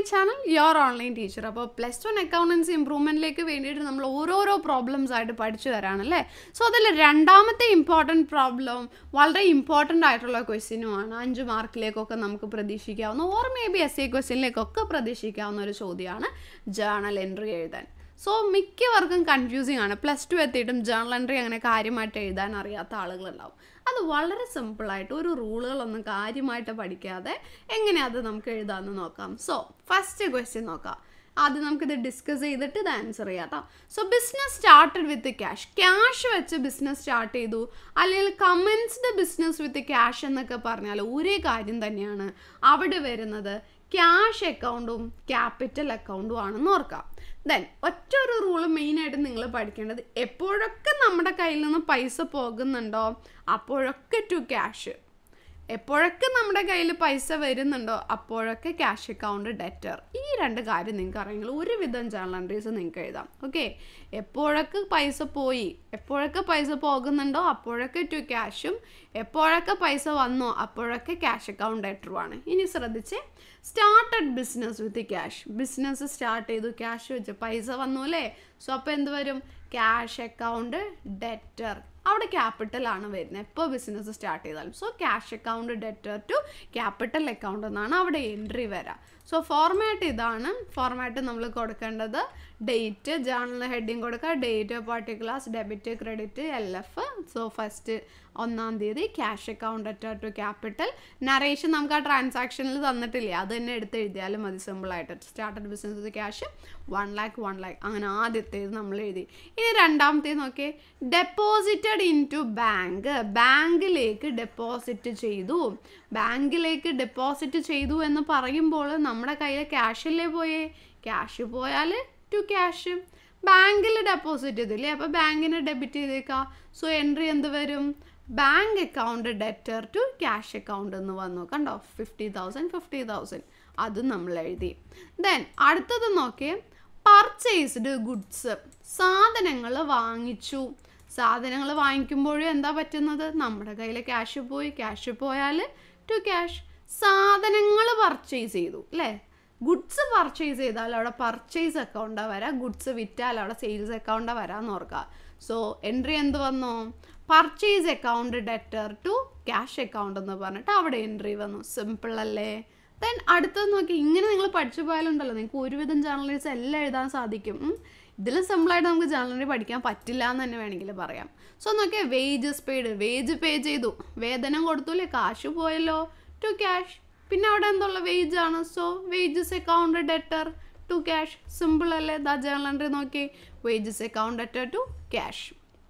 channel your online teacher അപ്പോൾ plus one accountancy ഇമ്പ്രൂവ്മെൻറ്റിലേക്ക് വേണ്ടിയിട്ട് നമ്മൾ ഓരോരോ പ്രോബ്ലംസ് ആയിട്ട് പഠിച്ചു തരാണല്ലേ സോ അതിൽ രണ്ടാമത്തെ ഇമ്പോർട്ടൻറ്റ് പ്രോബ്ലം വളരെ ഇമ്പോർട്ടൻ്റ് ആയിട്ടുള്ള ക്വസ്റ്റ്യനുമാണ് അഞ്ച് മാർക്കിലേക്കൊക്കെ നമുക്ക് പ്രതീക്ഷിക്കാവുന്ന or maybe essay ക്വസ്റ്റ്യനിലേക്കൊക്കെ പ്രതീക്ഷിക്കാവുന്ന ഒരു ചോദ്യമാണ് ജേണൽ എൻട്രി എഴുതാൻ സോ മിക്കവർക്കും കൺഫ്യൂസിങ് ആണ് പ്ലസ് ടു എത്തിയിട്ടും ജേണൽ എൻട്രി അങ്ങനെ കാര്യമായിട്ട് എഴുതാൻ അറിയാത്ത ആളുകളുണ്ടാവും അത് വളരെ സിമ്പിളായിട്ട് ഒരു റൂളുകളൊന്നും കാര്യമായിട്ട് പഠിക്കാതെ എങ്ങനെ അത് നമുക്ക് എഴുതാമെന്ന് നോക്കാം സോ ഫസ്റ്റ് ക്വസ്റ്റ്യൻ നോക്കാം ആദ്യം നമുക്കിത് ഡിസ്കസ് ചെയ്തിട്ട് ഇത് ആൻസർ ചെയ്യാം കേട്ടോ so business started with cash cash വെച്ച് ബിസിനസ് സ്റ്റാർട്ട് ചെയ്തു അല്ലെങ്കിൽ കമൻസ്ഡ് ബിസിനസ് വിത്ത് ക്യാഷ് എന്നൊക്കെ പറഞ്ഞാൽ ഒരേ കാര്യം തന്നെയാണ് അവിടെ വരുന്നത് ക്യാഷ് അക്കൗണ്ടും ക്യാപിറ്റൽ അക്കൗണ്ടും ആണെന്ന് ഓർക്കാം ദെൻ ഒറ്റ ഒരു റൂള് മെയിനായിട്ട് നിങ്ങൾ പഠിക്കേണ്ടത് എപ്പോഴൊക്കെ നമ്മുടെ കയ്യിൽ നിന്ന് പൈസ പോകുന്നുണ്ടോ അപ്പോഴൊക്കെ ടു ക്യാഷ് എപ്പോഴൊക്കെ നമ്മുടെ കയ്യിൽ പൈസ വരുന്നുണ്ടോ അപ്പോഴൊക്കെ ക്യാഷ് അക്കൗണ്ട് ഡെറ്റർ ഈ രണ്ട് കാര്യം നിങ്ങൾക്ക് അറിയെങ്കിൽ ഒരുവിധം ജേണൽ എൻട്രീസ് നിങ്ങൾക്ക് എഴുതാം ഓക്കെ എപ്പോഴൊക്കെ പൈസ പോയി എപ്പോഴൊക്കെ പൈസ പോകുന്നുണ്ടോ അപ്പോഴൊക്കെ ടു ക്യാഷും എപ്പോഴൊക്കെ പൈസ വന്നോ അപ്പോഴൊക്കെ ക്യാഷ് അക്കൗണ്ട് ഡെറ്ററുമാണ് ഇനി ശ്രദ്ധിച്ച് started business with cash business start ചെയ്തു ക്യാഷ് വെച്ച് പൈസ വന്നു അല്ലേ സോ അപ്പോൾ എന്ത് വരും ക്യാഷ് അക്കൗണ്ട് ഡെറ്റർ അവിടെ ക്യാപിറ്റൽ ആണ് വരുന്നത് എപ്പോൾ ബിസിനസ് സ്റ്റാർട്ട് ചെയ്താലും so cash account debtor to capital account എന്നാണ് അവിടെ എൻട്രി വരിക സോ ഫോർമാറ്റ് ഇതാണ് ഫോർമാറ്റ് നമ്മൾ കൊടുക്കേണ്ടത് ഡേറ്റ് ജേണൽ ഹെഡിങ് കൊടുക്കുക date particulars debit credit L F so first ഒന്നാം തീയതി cash account debtor to capital narration നമുക്ക് ആ ട്രാൻസാക്ഷനിൽ തന്നിട്ടില്ലേ അത് തന്നെ എടുത്ത് എഴുതിയാലും മതി സിമ്പിളായിട്ട് started business cash one lakh one lakh അങ്ങനെ ആദ്യത്തേത് നമ്മൾ എഴുതി ഇനി രണ്ടാമത്തേത് നോക്കിയേ ഡെപ്പോസിറ്റഡ് ഇൻ ടു ബാങ്ക് ബാങ്കിലേക്ക് ഡെപ്പോസിറ്റ് ചെയ്തു ബാങ്കിലേക്ക് ഡെപ്പോസിറ്റ് ചെയ്തു എന്ന് പറയുമ്പോൾ നമ്മുടെ കയ്യിൽ ക്യാഷല്ലേ പോയേ ക്യാഷ് പോയാൽ ടു ക്യാഷ് ബാങ്കിൽ ഡെപ്പോസിറ്റ് ചെയ്തില്ലേ അപ്പോൾ ബാങ്കിന് ഡെബിറ്റ് ചെയ്തേക്കാം സോ എൻട്രി എന്ത് വരും bank account debtor to cash account എന്ന് വന്നു കണ്ടോ ഫിഫ്റ്റി തൗസൻഡ് ഫിഫ്റ്റി തൗസൻഡ് അതും നമ്മൾ എഴുതി ദെൻ അടുത്തത് നോക്കിയേ പർച്ചേസ്ഡ് ഗുഡ്സ് സാധനങ്ങൾ വാങ്ങിച്ചു സാധനങ്ങൾ വാങ്ങിക്കുമ്പോഴും എന്താ പറ്റുന്നത് നമ്മുടെ കയ്യിൽ ക്യാഷ് പോയി ക്യാഷ് പോയാൽ ടു ക്യാഷ് സാധനങ്ങൾ പർച്ചേസ് ചെയ്തു അല്ലേ ഗുഡ്സ് പർച്ചേസ് ചെയ്താൽ അവിടെ പർച്ചേസ് അക്കൗണ്ടാണ് വരാം ഗുഡ്സ് വിറ്റാൽ അവിടെ സെയിൽസ് അക്കൗണ്ടാണ് വരാമെന്ന് ഓർക്കുക സോ എൻട്രി എന്ത് വന്നു purchase account debtor to cash account എന്ന് പറഞ്ഞിട്ട് അവിടെ എൻട്രി വന്നു സിമ്പിൾ അല്ലേ ദെൻ അടുത്തത് നോക്കി ഇങ്ങനെ നിങ്ങൾ പഠിച്ചു പോയാലുണ്ടല്ലോ നിങ്ങൾക്ക് ഒരുവിധം ജേർണലിസ്റ്റ് എല്ലാം എഴുതാൻ സാധിക്കും ഇതിൽ സിമ്പിളായിട്ട് നമുക്ക് ജേർണലി പഠിക്കാൻ പറ്റില്ല എന്ന് തന്നെ വേണമെങ്കിൽ പറയാം സോ നോക്കിയാൽ വേജസ് പെയ്ഡ് വേജ് പേ ചെയ്തു വേതനം കൊടുത്തൂലേ കാശ് പോയല്ലോ ടു ക്യാഷ് പിന്നെ അവിടെ എന്തുള്ള വേജ് ആണ് so wages account debtor to cash simple അല്ലേ ദാ ജേർണൽ എൻട്രി നോക്കി wages account debtor to cash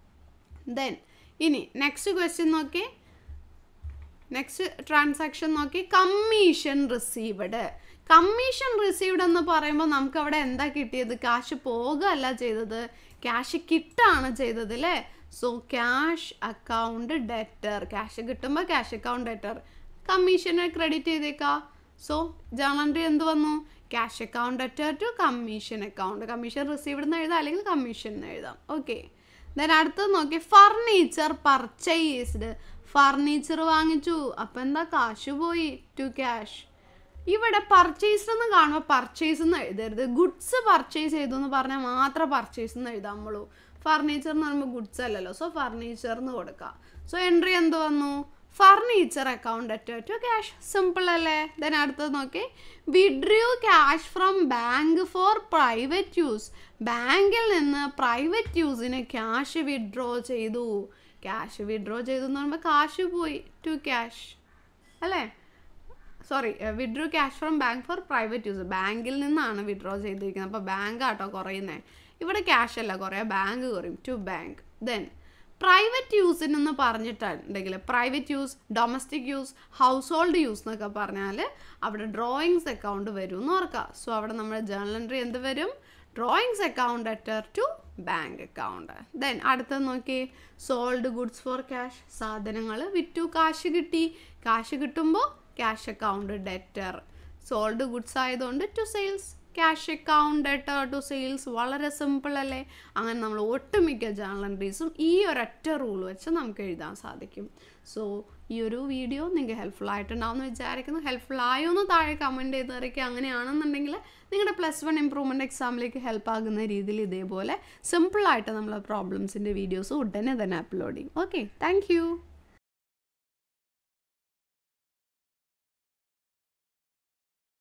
then ഇനി നെക്സ്റ്റ് ക്വസ്റ്റ്യൻ നോക്കി നെക്സ്റ്റ് ട്രാൻസാക്ഷൻ നോക്കി കമ്മീഷൻ റിസീവ്ഡ് കമ്മീഷൻ റിസീവ്ഡ് എന്ന് പറയുമ്പോൾ നമുക്ക് അവിടെ എന്താ കിട്ടിയത് ക്യാഷ് പോകുകയല്ല ചെയ്തത് ക്യാഷ് കിട്ടാണ് ചെയ്തത് അല്ലേ so cash account debtor cash കിട്ടുമ്പോൾ ക്യാഷ് അക്കൗണ്ട് ഡെറ്റർ കമ്മീഷനെ ക്രെഡിറ്റ് ചെയ്തേക്കാം സോ ജേണൽ എന്ത് വന്നു cash account debtor to commission account commission received എന്ന് എഴുതാം അല്ലെങ്കിൽ കമ്മീഷൻ എന്ന് എഴുതാം ഓക്കെ ദെൻ അടുത്തത് നോക്കി ഫർണിച്ചർ പർച്ചേസ്ഡ് ഫർണിച്ചർ വാങ്ങിച്ചു അപ്പം എന്താ കാശ് പോയി ടു ക്യാഷ് ഇവിടെ പർച്ചേസ് എന്ന് കാണുമ്പോൾ പർച്ചേസ് എന്ന് എഴുതരുത് ഗുഡ്സ് പർച്ചേസ് ചെയ്തു എന്ന് പറഞ്ഞാൽ മാത്രം പർച്ചേസ് എന്ന് എഴുതാമുള്ളൂ ഫർണിച്ചർ എന്ന് പറയുമ്പോൾ ഗുഡ്സ് അല്ലല്ലോ സോ ഫർണിച്ചർ എന്ന് കൊടുക്കുക സോ എൻട്രി എന്ത് വന്നു furniture account at to cash simple അല്ലേ ദെൻ അടുത്തത് നോക്കി withdrew cash from bank for private use ബാങ്കിൽ നിന്ന് പ്രൈവറ്റ് യൂസിന് ക്യാഷ് വിഡ്രോ ചെയ്തു ക്യാഷ് വിഡ്രോ ചെയ്തു എന്ന് പറയുമ്പോൾ കാശ് പോയി ടു ക്യാഷ് അല്ലേ sorry withdraw cash from bank for private use ബാങ്കിൽ നിന്നാണ് വിഡ്രോ ചെയ്തിരിക്കുന്നത് അപ്പോൾ ബാങ്ക് ആട്ടോ കുറയുന്നത് ഇവിടെ ക്യാഷ് അല്ല കുറയുക ബാങ്ക് കുറയും ടു ബാങ്ക് ദെൻ പ്രൈവറ്റ് യൂസിനെന്ന് പറഞ്ഞിട്ടുണ്ടെങ്കിൽ private use domestic use household use എന്നൊക്കെ പറഞ്ഞാൽ അവിടെ ഡ്രോയിങ്സ് അക്കൗണ്ട് വരും എന്ന് ഓർക്കുക സോ അവിടെ നമ്മുടെ ജേണൽ എൻട്രി എന്ത് വരും drawings account debtor to bank account then അടുത്തത് നോക്കി സോൾഡ് ഗുഡ്സ് ഫോർ ക്യാഷ് സാധനങ്ങൾ വിറ്റു കാശ് കിട്ടി കാശ് കിട്ടുമ്പോൾ cash account debtor sold goods ആയതുകൊണ്ട് to sales cash account debtor to sales വളരെ സിമ്പിൾ അല്ലേ അങ്ങനെ നമ്മൾ ഒട്ടുമിക്ക ജേണൽ എൻട്രീസും ഈ ഒരൊറ്റ റൂൾ വെച്ച് നമുക്ക് എഴുതാൻ സാധിക്കും സോ ഈ ഒരു വീഡിയോ നിങ്ങൾക്ക് ഹെൽപ്ഫുൾ ആയിട്ടുണ്ടാവുമെന്ന് വിചാരിക്കുന്നു ഹെൽപ്ഫുൾ ആയോ എന്ന് താഴെ കമൻറ്റ് ചെയ്ത് അറിയിക്കുക അങ്ങനെയാണെന്നുണ്ടെങ്കിൽ നിങ്ങളുടെ പ്ലസ് വൺ ഇമ്പ്രൂവ്മെൻറ്റ് എക്സാമിലേക്ക് ഹെൽപ്പ് ആകുന്ന രീതിയിൽ ഇതേപോലെ സിമ്പിളായിട്ട് നമ്മൾ പ്രോബ്ലംസിൻ്റെ വീഡിയോസ് ഉടനെ തന്നെ അപ്ലോഡ് ചെയ്യും ഓക്കെ താങ്ക്